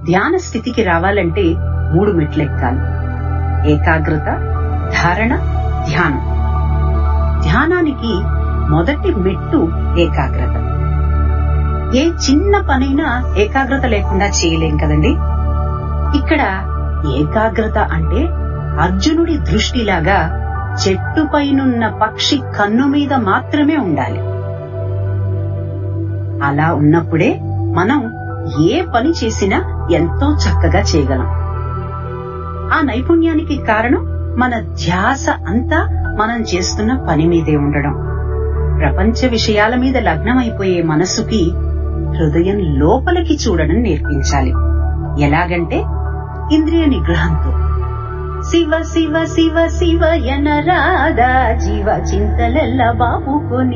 ధ్యాన స్థితికి రావాలంటే మూడు మెట్లు ఎక్కాలి ఏకాగ్రత ధారణ ధ్యానం ధ్యానానికి మొదటి మెట్టు ఏకాగ్రత ఏ చిన్న పనైనా ఏకాగ్రత లేకుండా చేయలేం కదండి ఇక్కడ ఏకాగ్రత అంటే అర్జునుడి దృష్టిలాగా చెట్టుపైనున్న పక్షి కన్ను మీద మాత్రమే ఉండాలి అలా ఉన్నప్పుడే మనం ఏ పని చేసినా ఎంతో చక్కగా చేయగలం ఆ నైపుణ్యానికి కారణం మన ధ్యాస అంతా మనం చేస్తున్న పని మీదే ఉండడం ప్రపంచ విషయాల మీద లగ్నమైపోయే మనసుకి హృదయం లోపలికి చూడడం నేర్పించాలి ఎలాగంటే ఇంద్రియ నిగ్రహంతో శివ శివ శివ శివ ఎనరాదా జీవ చింతలెల్ల బాపుకొని